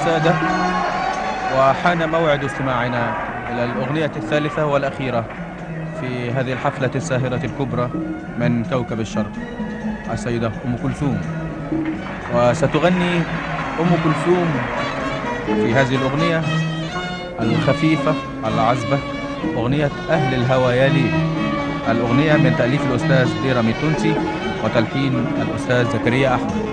السادة وحان موعد استماعنا إلى الأغنية الثالثة والأخيرة في هذه الحفلة الساهرة الكبرى من كوكب الشرق السيدة أم كلثوم وستغني أم كلثوم في هذه الأغنية الخفيفة العذبة أغنية أهل الهوى يا ليل الأغنية من تأليف الأستاذ ديرامي التونسي وتلحين الأستاذ زكريا أحمد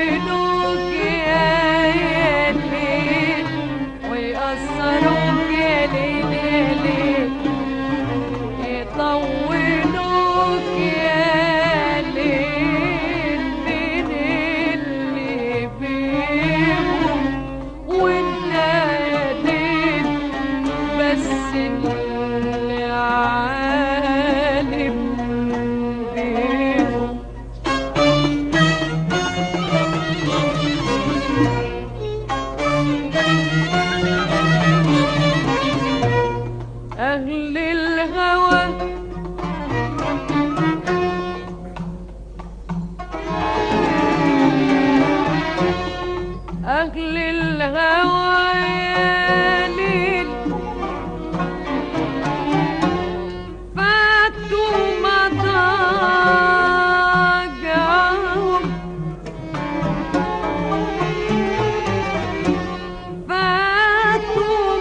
يطولوك يا ليل ويقصروك يا ليل يا ليل يطولوك يا ليل بين اللي بيهم وانت يا ليل بس اللي عالم بيهم أهل الهوى أهل الهوى يا ليل فاتوا مضاجعهم فاتوا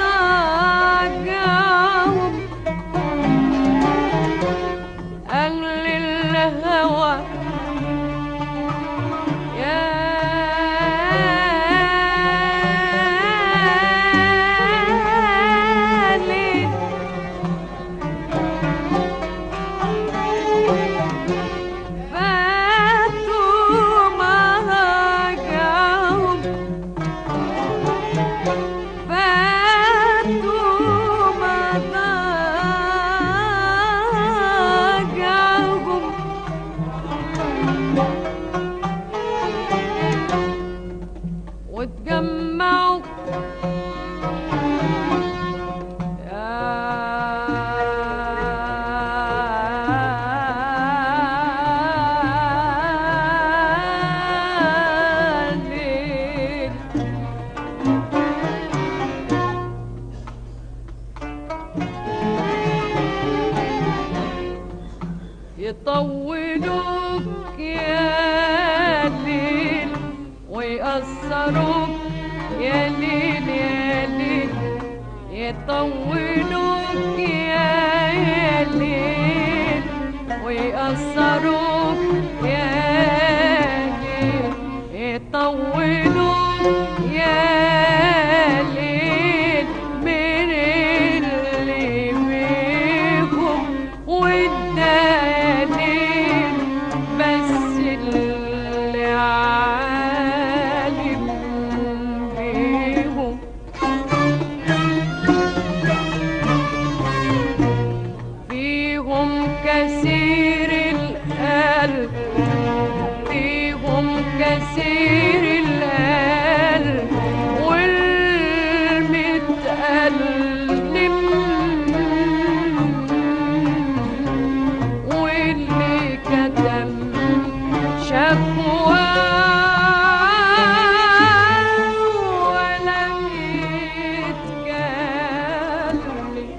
مضاجعهم أهل الهوى يا ليل فاتوا مضاجعهم فاتوا مضاجعهم واتجمعوا يا ليل يطولوك يا ليل ويقصروك يا ليل يا ليل يطولوك يا يا ليل ويقصروك يا ليل يطولوك يا ليل من اللي بيهم وانت يا ليل بس اللي عالم بيهم فيهم كثير القلب فيهم كثير القلب والمتألم واللي كتم شكوى ولم يتكلم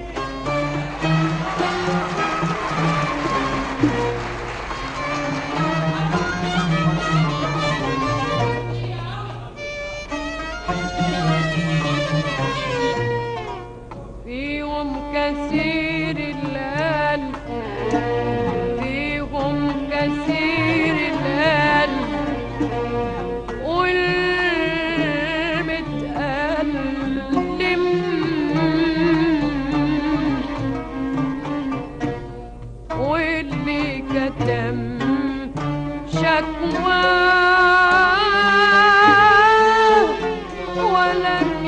فيهم كثير القلب فيهم كثير القلب والمتألم واللي كتم شكوى ولم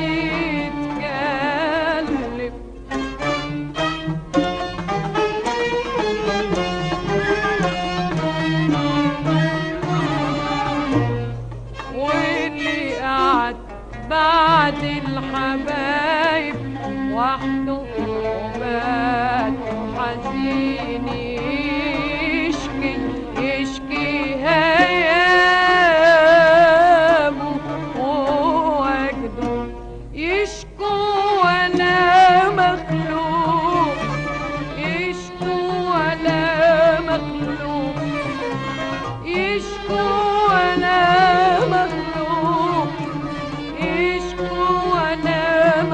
يتكلم واللي قعد بعد الحبايب وحده وبات حزين يشكي يشكي هيامه ووجده يشكو ولا مخلوق يشكو ولا مخلوق يشكو ولا مخلوق يشكو ولا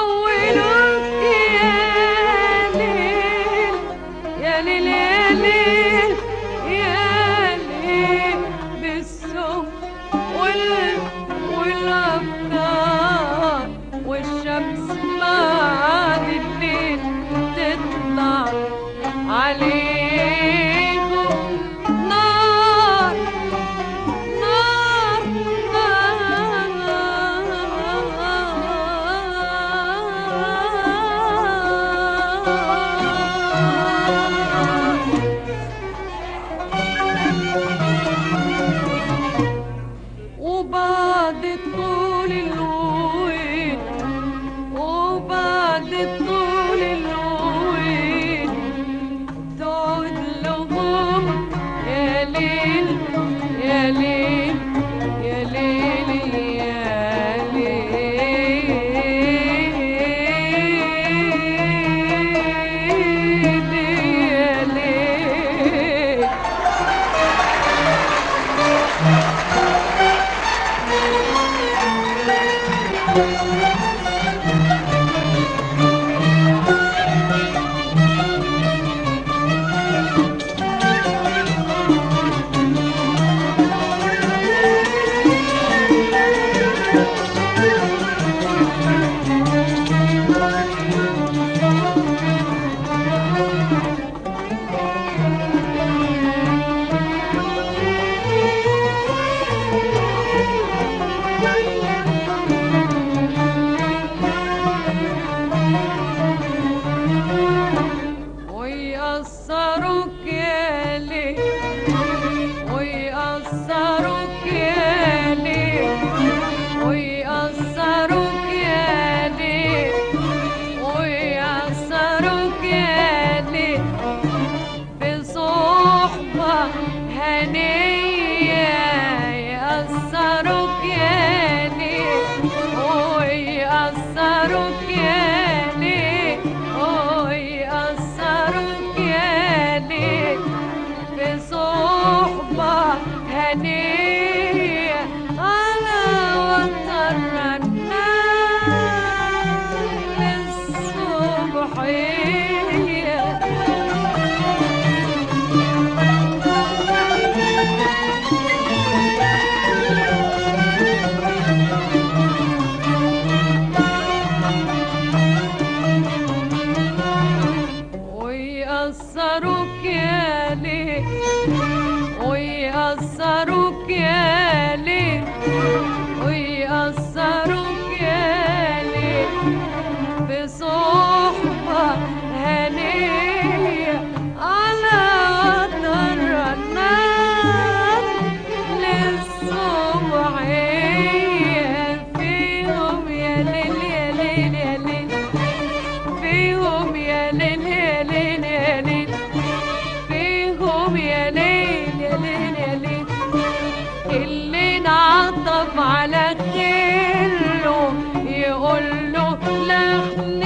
يحولوك يا ليل يا ليل يا ليل يا ليل بالسوق وال والأفكار والشمس بعد الليل تطلع عليهم نار نار نار وبعد طول الويل وبعد طول الويل تقعد لهم يا ليل يا ليل يا ليل يا ليل يا ليل ويقصروك يا ليل ويقصروك يا ليل ويقصروك يا ليل ويقصروك يا ليل بصحبة هنية يقصروك يا ليل ويقصروك يا ليل ويقصروك يا ليل بصحبة هنية على وتر الناس الصبحية ويقصروك يا ليل ويقصروك يا ليل ويقصروك يا ليل بصحبة هنية على قدر النار للصبحية فيهم يا ليل يا ليل يا ليل فيهم يا ليل يا ليل يا ليل فيهم يا ليل يا ليل يا ليل اللي انعطف على خيره يقول له لحن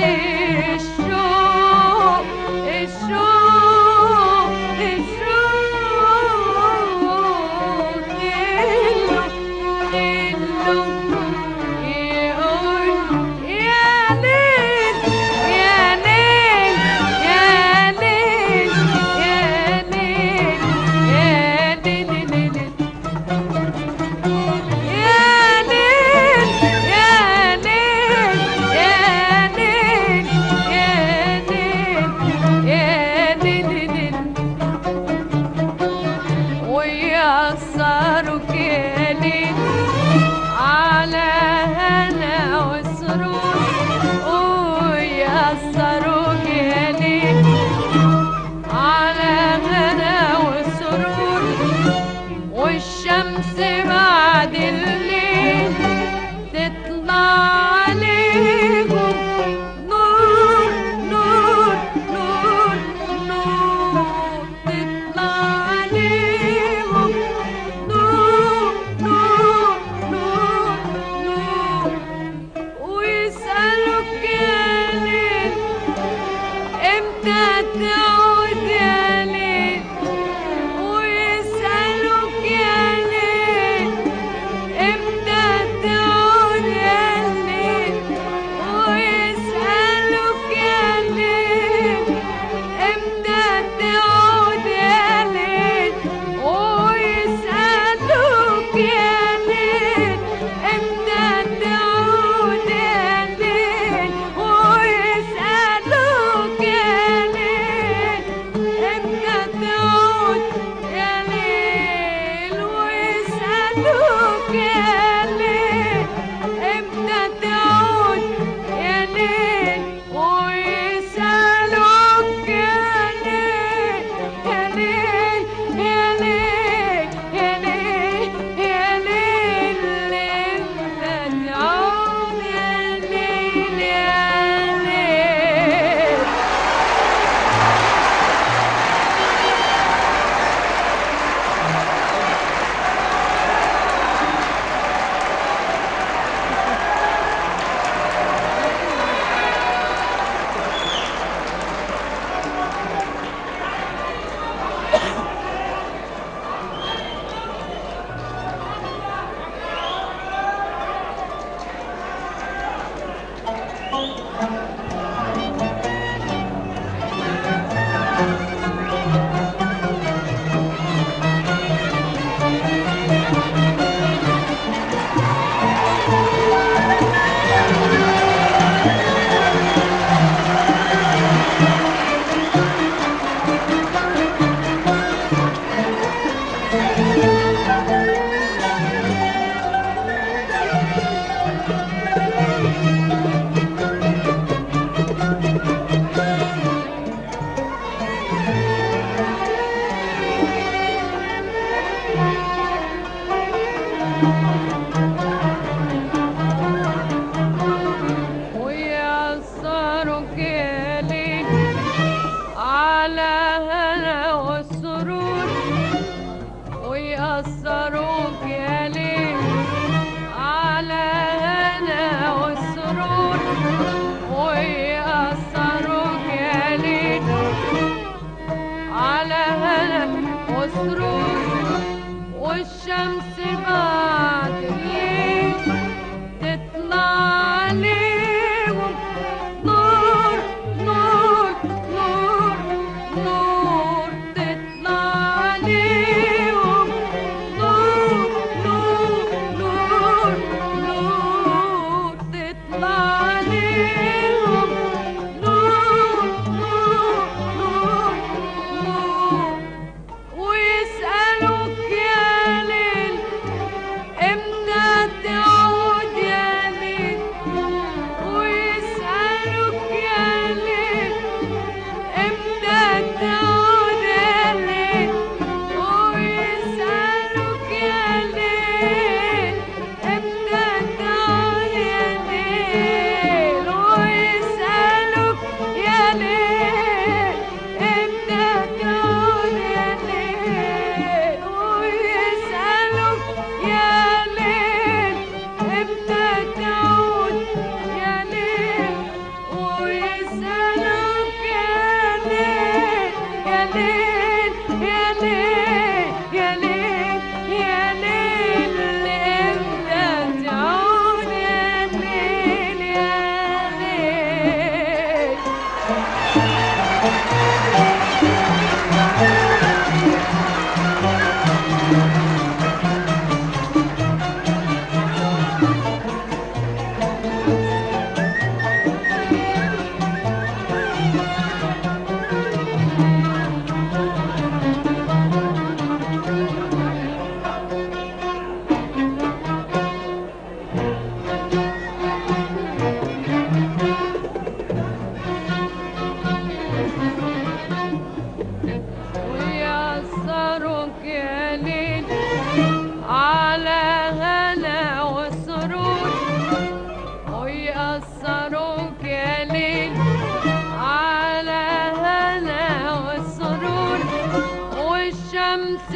الشوق الشوق الشوق كله كله يقول يا ليل يا ليل يا ليل يا ليل يا ليل ليل يا ليل يا ليل يا ليل يا ليل يا ليل ويأثرك يا ليل على هنا وسرور ويأثرك يا ليل على هنا وسرور والشمس بعد الليل تطلع عليهم نور نور نور نور تطلع عليهم نور نور نور نور ويسألوك يا ليل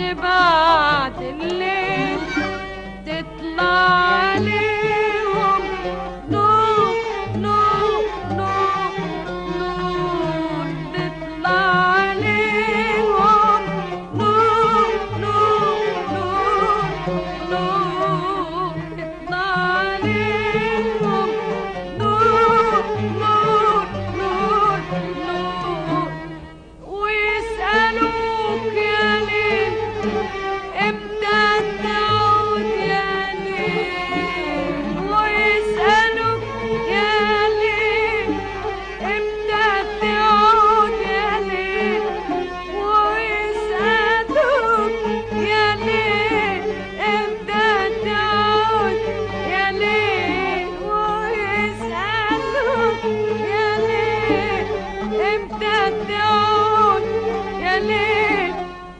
بعد الليل تطلع عليهم نور نور نور نور تطلع عليهم نور نور نور نور تطلع عليهم نور نور نور نور ويسألوك يا ليل امتى تعود يا ليل ويسألوك يا ليل امتى تعود يا ليل ويسألوك يا ليل امتى تعود يا ليل ويسألوك يا ليل امتى تعود يا ليل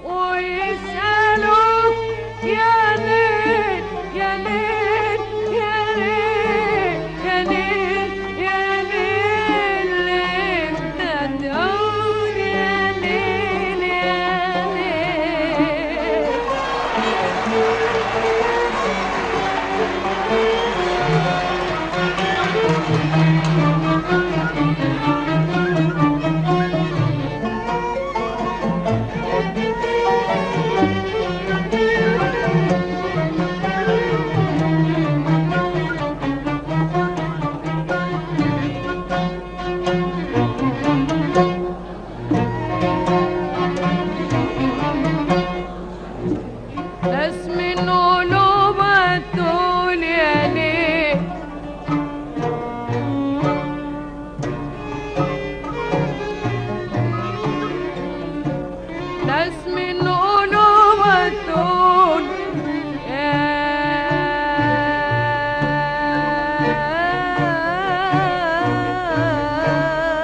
ويسألوك يا ليل يا ليل يا ليل يا ليل يا ليل امتى تعود يا ليل يا ليل ناس من قلوبها تقول يا ليه ناس من قلوبها تقول يا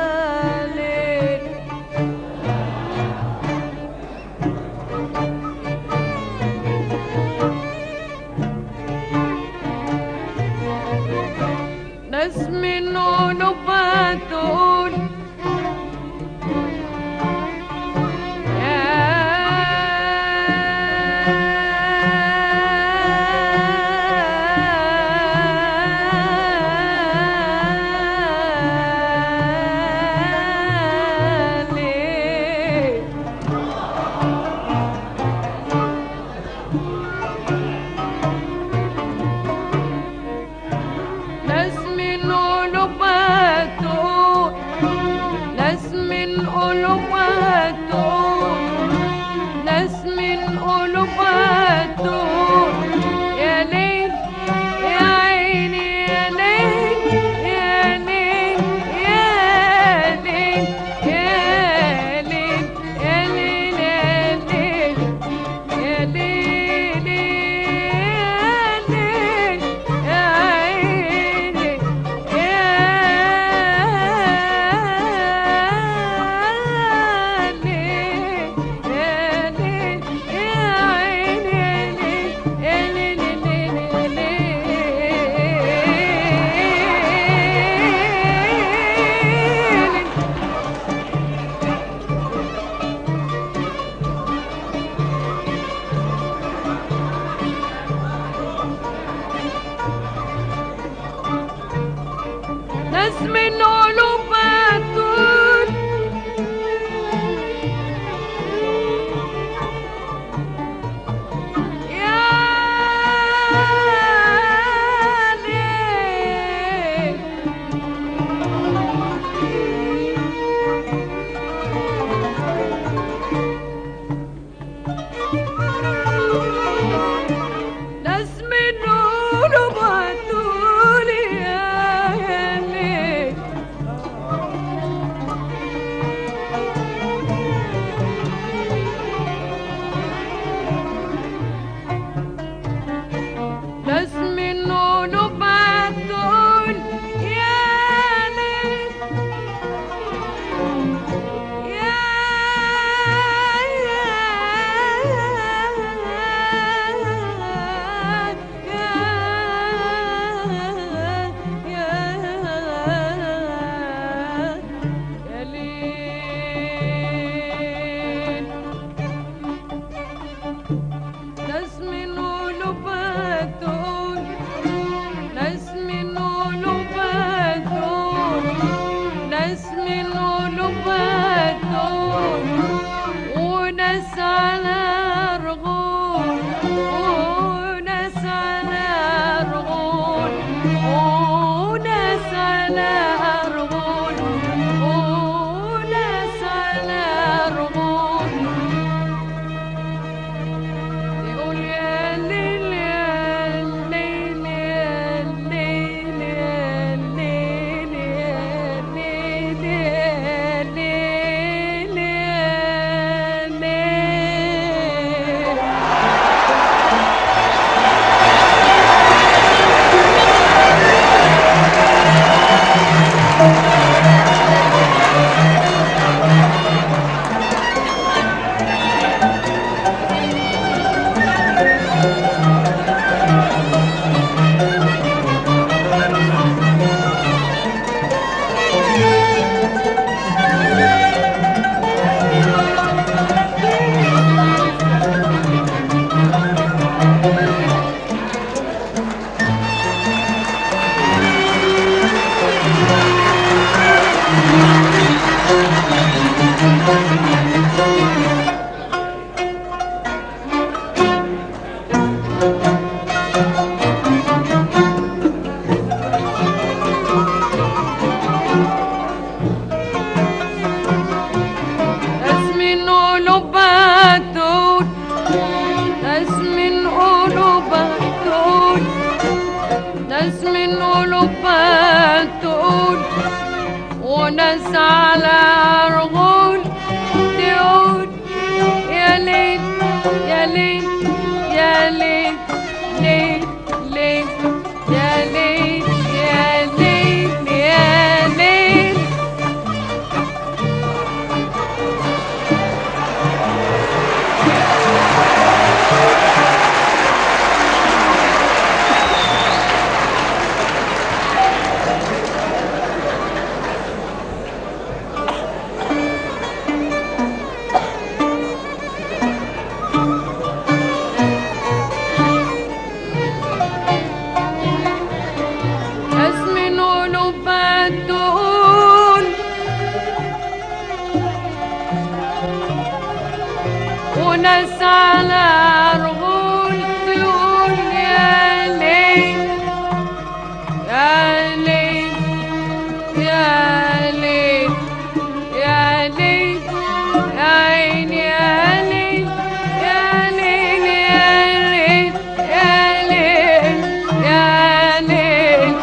قلوبها تقول وناس على رغول وناس على رغول وناس على رغول وناس على رغول يقول يا ليل يا ليل يا ليل يا ليل يا ليل يا ليل يا ليل ناس من قلوبها تقول ناس من قلوبها تقول ناس من قلوبها تقول وناس على رغول تقول يا ليل يا ليل يا ليل ليل ليل يا ليل يا ليل يا ليل ناس من قلوبها تقول وناس على رغول تقول يا ليل يا ليل يا ليل يا ليل يا عيني يا ليل يا ليل يا ليل يا ليل يا ليل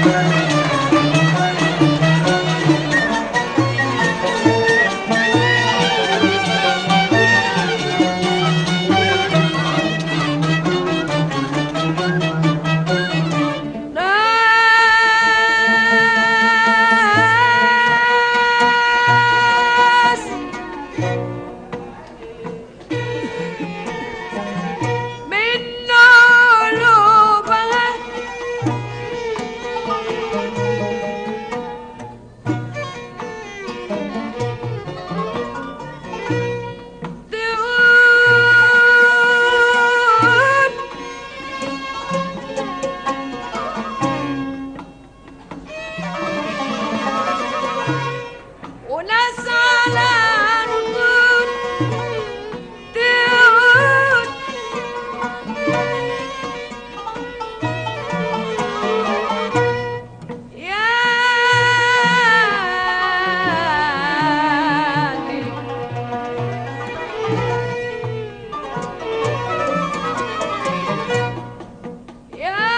ناس من قلوبها تقول وناس على ركود تقول يا ليل يا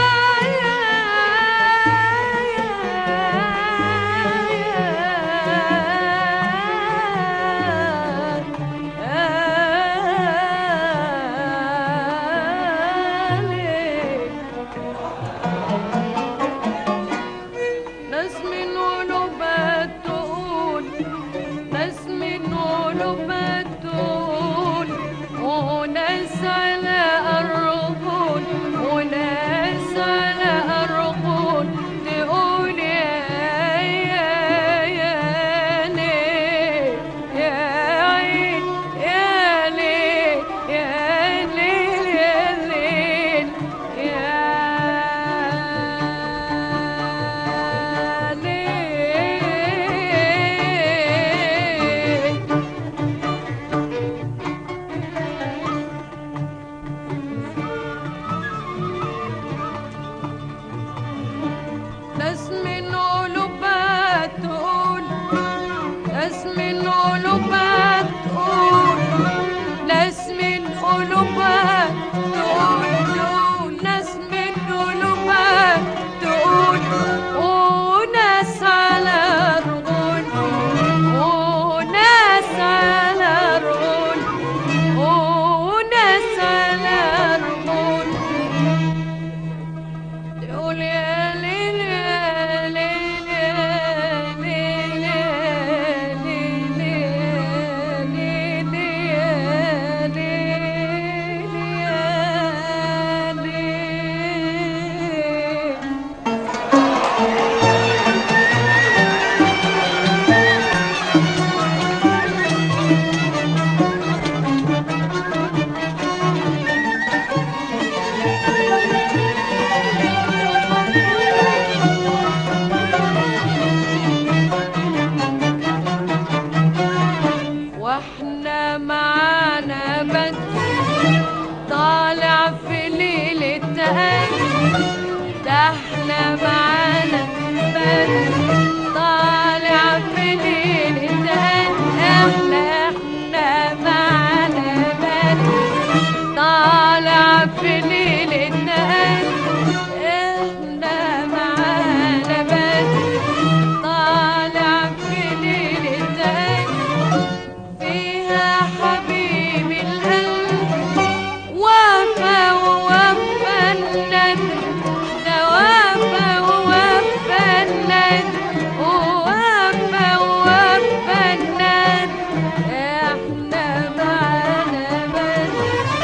ناس من قلوبها تقول ناس من قلوبها تقول وناس على الرجول وناس على الرجول تقول يا يا يا ليل يا عين يا ليل يا ليل يا ليل يا ليل ناس من قلوبها تقول ناس من قلوبها تقول ناس من قلوبها تقول تقول ناس من قلوبها تقول وناس على الرجول وناس على الرجول وناس على الرجول تقول يا ليل يا ليل يا ليل يا ليل يا ليل يا ليل يا ليل واحنا معانا بدر طالع في ليلة تهاني ده احنا معانا بدر طالع في ليلة تهاني احنا احنا معانا بدر طالع في ليلة تهاني احنا معانا بدر طالع في ليلة تهاني فيها حبيب القلب وفى ووفى الندى ده وفى ووفى الندى ووفى ووفى الندى احنا معانا بس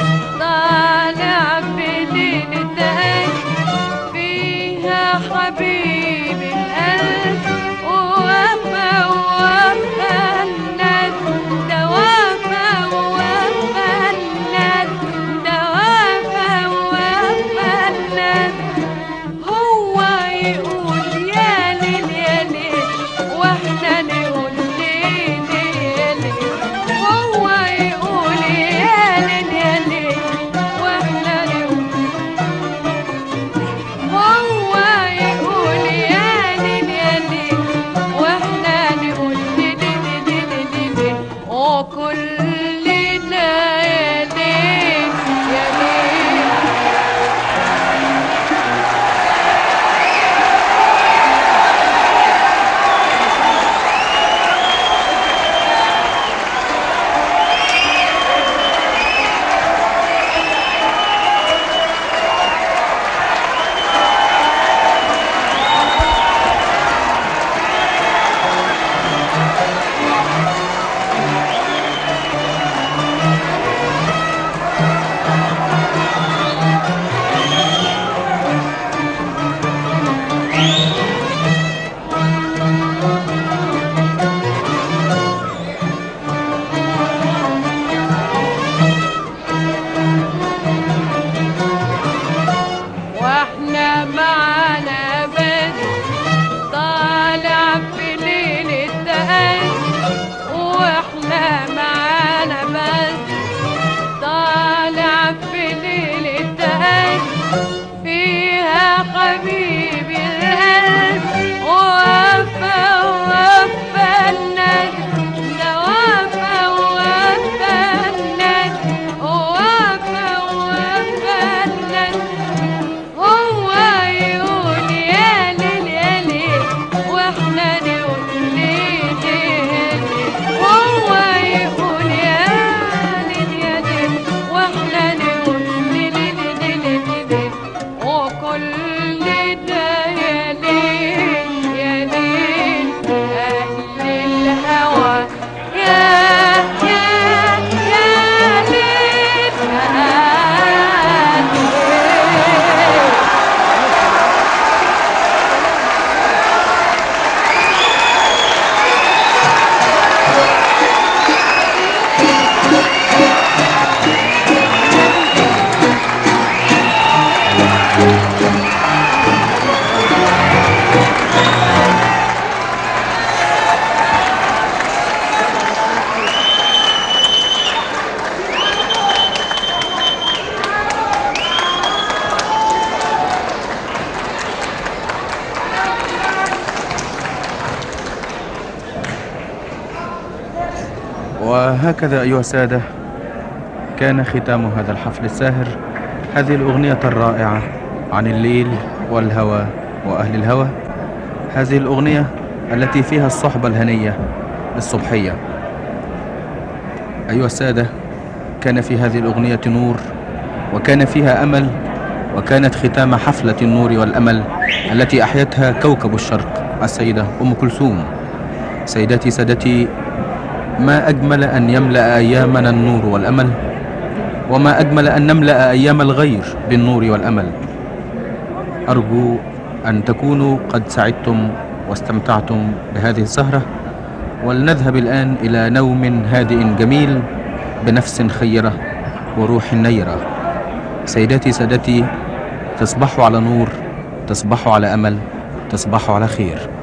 طالع في ليلة تهاني فيها حبيب القلب ووفى ووفى الندى ده وفى ووفى الندى ده وفى ووفى الندى هو يقول يا ليل يا ليل واحنا نقول ليل يا ليل هو يقول يا ليل يا ليل واحنا نقول هو يقول وهكذا أيها السادة كان ختام هذا الحفل الساهر هذه الأغنية الرائعة عن الليل والهوى وأهل الهوى هذه الأغنية التي فيها الصحبة الهنية للصبحية أيها السادة كان في هذه الأغنية نور وكان فيها أمل وكانت ختام حفلة النور والأمل التي أحيتها كوكب الشرق السيدة أم كلثوم سيداتي سادتي ما أجمل أن يملأ أيامنا النور والأمل وما أجمل أن نملأ أيام الغير بالنور والأمل أرجو أن تكونوا قد سعدتم واستمتعتم بهذه السهرة ولنذهب الآن إلى نوم هادئ جميل بنفس خيرة وروح نيرة سيداتي سادتي تصبحوا على نور تصبحوا على أمل تصبحوا على خير